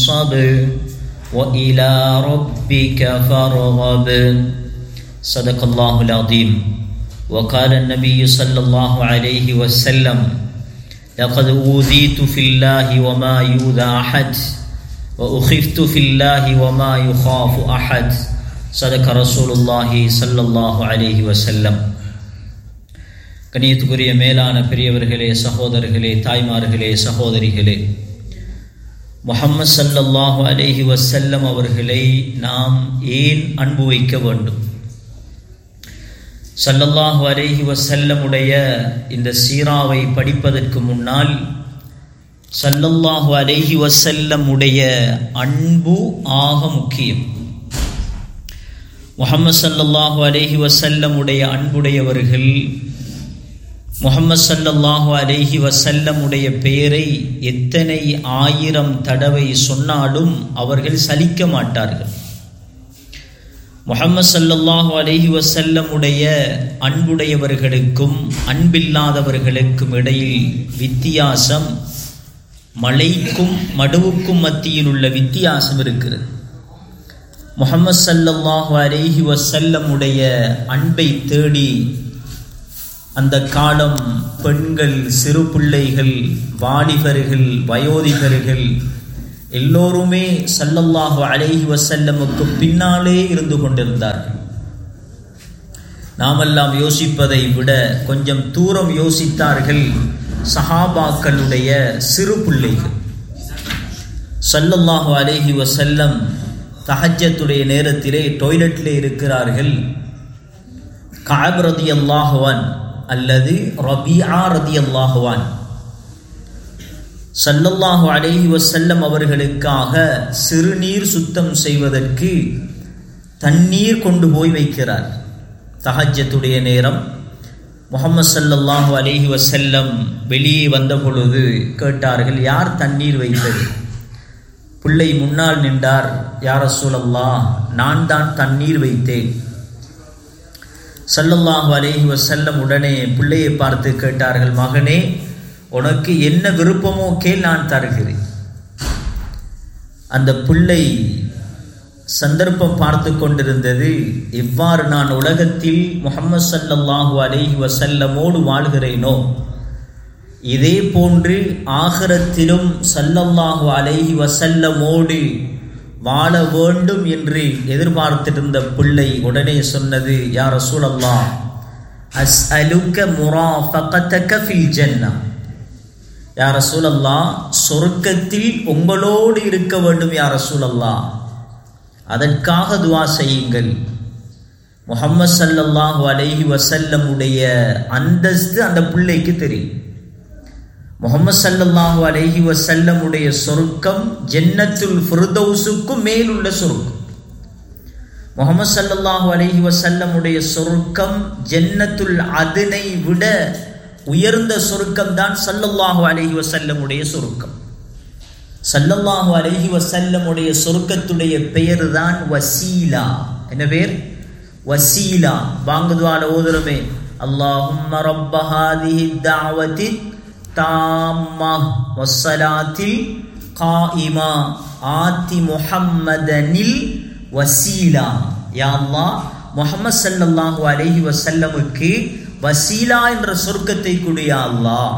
فانصب وإلى ربك فارغب صدق الله العظيم وقال النبي صلى الله عليه وسلم لقد أوذيت في الله وما يؤذى أحد وأخفت في الله وما يخاف أحد صدق رسول الله صلى الله عليه وسلم கணியத்துக்குரிய மேலான பெரியவர்களே சகோதரர்களே தாய்மார்களே சகோதரிகளே முஹம்மது சல்லல்லாஹு அலைஹி வசல்லம் அவர்களை நாம் ஏன் அன்பு வைக்க வேண்டும் சல்லல்லாஹு அலைஹி வசல்லமுடைய இந்த சீராவை படிப்பதற்கு முன்னால் சல்லல்லாஹு அலைஹி வசல்லமுடைய அன்பு ஆக முக்கியம் முகமது சல்லல்லாஹு அலைஹி வசல்லமுடைய அன்புடையவர்கள் முகமது சல்லல்லாஹு அலைஹி வசல்லமுடைய பெயரை எத்தனை ஆயிரம் தடவை சொன்னாலும் அவர்கள் சலிக்க மாட்டார்கள் முகமது சல்லல்லாஹு அலைஹி வசல்லமுடைய அன்புடையவர்களுக்கும் அன்பில்லாதவர்களுக்கும் இடையில் வித்தியாசம் மலைக்கும் மடுவுக்கும் மத்தியில் உள்ள வித்தியாசம் இருக்கிறது முகமது சல்லல்லாஹு அலைஹி வசல்லமுடைய அன்பை தேடி அந்த காலம் பெண்கள் சிறு பிள்ளைகள் வாலிபர்கள் வயோதிகர்கள் எல்லோருமே சல்லல்லாஹு அலைஹி வசல்லமுக்கு பின்னாலே இருந்து கொண்டிருந்தார்கள் நாமெல்லாம் யோசிப்பதை விட கொஞ்சம் தூரம் யோசித்தார்கள் சஹாபாக்களுடைய சிறு பிள்ளைகள் சல்லல்லாஹு அலைஹி வசல்லம் தஹஜத்துடைய நேரத்திலே டொய்லெட்டிலே இருக்கிறார்கள் காப் ரதி அல்லாஹுவான் அல்லது ரபியா ரதி அல்லாஹுவான் சல்லல்லாஹு அலைஹி வசல்லம் அவர்களுக்காக சிறுநீர் சுத்தம் செய்வதற்கு தண்ணீர் கொண்டு போய் வைக்கிறார் தஹஜத்துடைய நேரம் முகமது சல்லல்லாஹு அலைஹி வசல்லம் வெளியே வந்த பொழுது கேட்டார்கள் யார் தண்ணீர் வைத்தது பிள்ளை முன்னால் நின்றார் யார சூழல்லா நான் தான் தண்ணீர் வைத்தேன் சல்லல்லாஹு அலைஹி வசல்லம் உடனே பிள்ளையை பார்த்து கேட்டார்கள் மகனே உனக்கு என்ன விருப்பமோ கேள் நான் தருகிறேன் அந்த பிள்ளை சந்தர்ப்பம் பார்த்து கொண்டிருந்தது எவ்வாறு நான் உலகத்தில் முகமது சல்லல்லாஹு அலைஹி வசல்லமோடு வாழ்கிறேனோ இதே போன்று ஆகரத்திலும் சல்லல்லாஹு அலைஹி வசல்லமோடு வாழ வேண்டும் என்று எதிர்பார்த்திருந்த பிள்ளை உடனே சொன்னது யார் ரசூலல்லா அஸ் அலுக்க முராஃபகத்தக ஃபில் ஜன்னா யார் ரசூலல்லா சொர்க்கத்தில் உங்களோடு இருக்க வேண்டும் யார் ரசூலல்லா அதற்காக துவா செய்யுங்கள் முகம்மது சல்லல்லாஹு அலைஹி வசல்லமுடைய அந்தஸ்து அந்த பிள்ளைக்கு தெரியும் முகமது சல்லல்லாஹு அலைஹி வசல்லமுடைய சொருக்கம் ஜென்னத்துல் ஃபிர்தௌஸுக்கும் மேலுள்ள சொருக்கம் முகமது சல்லல்லாஹு அலைஹி வசல்லமுடைய சொருக்கம் ஜென்னத்துல் அதனை விட உயர்ந்த சொருக்கம் தான் சல்லல்லாஹு அலைஹி வசல்லமுடைய சொருக்கம் சல்லல்லாஹு அலைஹி வசல்லமுடைய சொருக்கத்துடைய பெயர் தான் வசீலா என்ன பேர் வசீலா வாங்குதுவால ஓதுறமே அல்லாஹும்ம ரப்ப ஹாதிஹி தாவதி தாம்மா வஸ்ஸலாத்தில் காயிமா ஆத்தி முஹம்மதனில் வசீலா யா அல்லாஹ் முஹம்மது ஸல்லல்லாஹு அலைஹி வஸல்லமுக்கு வசீலா என்ற சொர்க்கத்தை கூடிய அல்லாஹ்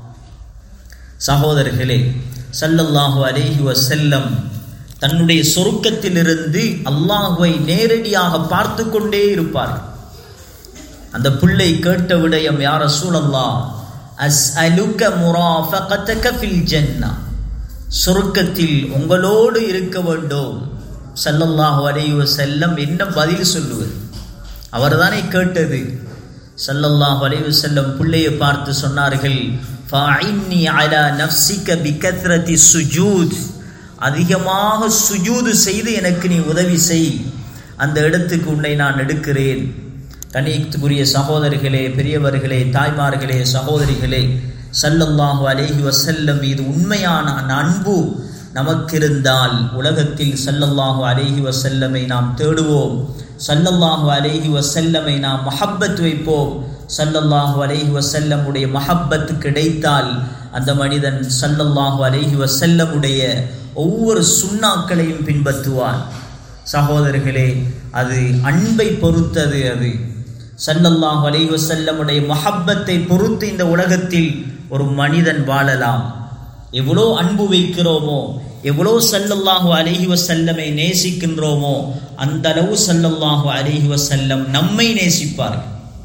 சகோதரர்களே சல்லல்லாஹு அலைஹி வஸல்லம் தன்னுடைய சொருக்கத்திலிருந்து அல்லாஹுவை நேரடியாக பார்த்து கொண்டே இருப்பார் அந்த பிள்ளை கேட்ட விடயம் யார் ரசூலல்லா அஸ் அலுக்க முராஃபகத்தக ஃபில் ஜன்னா சொர்க்கத்தில் உங்களோடு இருக்க வேண்டும் சல்லல்லாஹு அலைஹி வஸல்லம் என்ன பதில் சொல்லுவது அவர்தானே கேட்டது சல்லல்லாஹு அலைஹி வஸல்லம் பிள்ளையை பார்த்து சொன்னார்கள் ஃபஇன்னி அலா நஃப்ஸிக பிகத்ரதி சுஜூத் அதிகமாக சுஜூது செய்து எனக்கு நீ உதவி செய் அந்த இடத்துக்கு உன்னை நான் எடுக்கிறேன் கணியத்துக்குரிய சகோதரிகளே பெரியவர்களே தாய்மார்களே சகோதரிகளே சல்லல்லாஹு அலைஹி வசல்லம் மீது உண்மையான அன்பு நமக்கிருந்தால் உலகத்தில் சல்லல்லாஹு அலைஹி வசல்லமை நாம் தேடுவோம் சல்லல்லாஹு அலைஹி வசல்லமை நாம் மஹப்பத் வைப்போம் சல்லல்லாஹு அலைஹி வசல்லமுடைய மஹப்பத் கிடைத்தால் அந்த மனிதன் சல்லல்லாஹு அலைஹி வசல்லமுடைய ஒவ்வொரு சுண்ணாக்களையும் பின்பற்றுவான் சகோதரர்களே அது அன்பை பொறுத்தது அது சல்லல்லாஹு அலைஹி வஸல்லமுடைய மஹப்பத்தை பொறுத்து இந்த உலகத்தில் ஒரு மனிதன் வாழலாம் எவ்வளோ அன்பு வைக்கிறோமோ எவ்வளோ சல்லல்லாஹு அலைஹி வஸல்லமை நேசிக்கின்றோமோ அந்த அளவு சல்லல்லாஹு அலைஹி வஸல்லம் நம்மை நேசிப்பார்கள்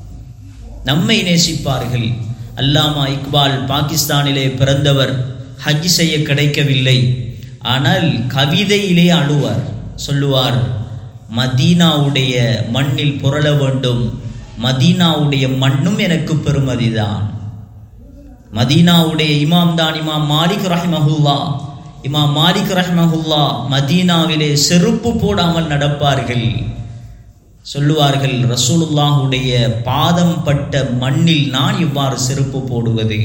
நம்மை நேசிப்பார்கள் அல்லாமா இக்பால் பாகிஸ்தானிலே பிறந்தவர் ஹஜ் செய்ய கிடைக்கவில்லை ஆனால் கவிதையிலே அழுவார் சொல்லுவார் மதீனாவுடைய மண்ணில் புரள வேண்டும் மதீனாவுடைய மண்ணும் எனக்கு பெருமதிதான் மதீனாவுடைய இமாம் தான் இமாம் மாலிக் ரஹ்மஹுல்லா இமாம் மாலிக் ரஹ்மஹுல்லா மதீனாவிலே செருப்பு போடாமல் நடப்பார்கள் சொல்லுவார்கள் ரசூலுல்லாஹுடைய பாதம் பட்ட மண்ணில் நான் இவ்வாறு செருப்பு போடுவது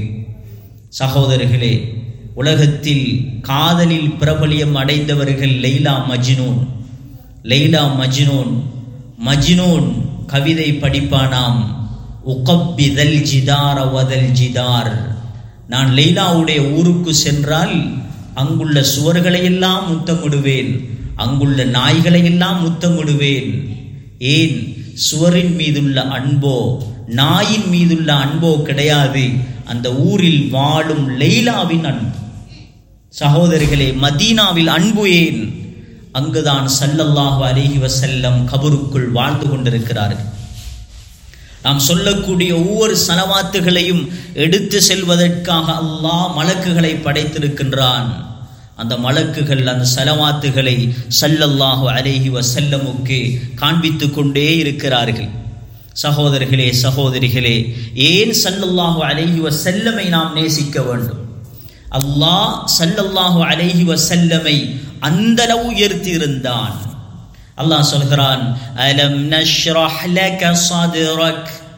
சகோதரர்களே உலகத்தில் காதலில் பிரபலியம் அடைந்தவர்கள் லெய்லா மஜ்னூன் லெய்லா மஜ்னூன் மஜ்னூன் கவிதை படிப்பானாம் உகப்பிதல் ஜிதார வதல் ஜிதார் நான் லெய்லாவுடைய ஊருக்கு சென்றால் அங்குள்ள சுவர்களையெல்லாம் முத்தமிடுவேன் அங்குள்ள நாய்களையெல்லாம் முத்தமிடுவேன் ஏன் சுவரின் மீதுள்ள அன்போ நாயின் மீதுள்ள அன்போ கிடையாது அந்த ஊரில் வாழும் லெய்லாவின் அன்பு சகோதரிகளே மதீனாவில் அன்பு ஏன் அங்குதான் சல்லல்லாஹு அலைஹி வசல்லம் கபருக்குள் வாழ்ந்து கொண்டிருக்கிறார்கள் நாம் சொல்லக்கூடிய ஒவ்வொரு சலவாத்துகளையும் எடுத்து செல்வதற்காக அல்லாஹ் மலக்குகளை படைத்திருக்கின்றான் அந்த மலக்குகள் அந்த சலவாத்துகளை சல்லல்லாஹு அலைஹி வசல்லமுக்கு காண்பித்து கொண்டே இருக்கிறார்கள் சகோதரர்களே சகோதரிகளே ஏன் சல்லல்லாஹு அலைஹி வசல்லமை நாம் நேசிக்க வேண்டும் அல்லாஹ் சல்லல்லாஹு அலைஹி வசல்லமை அந்தளவு உயர்த்தி இருந்தான் அல்லாஹ் சொல்கிறான் அலம் நஷ்ரஹ் லக சத்ரக்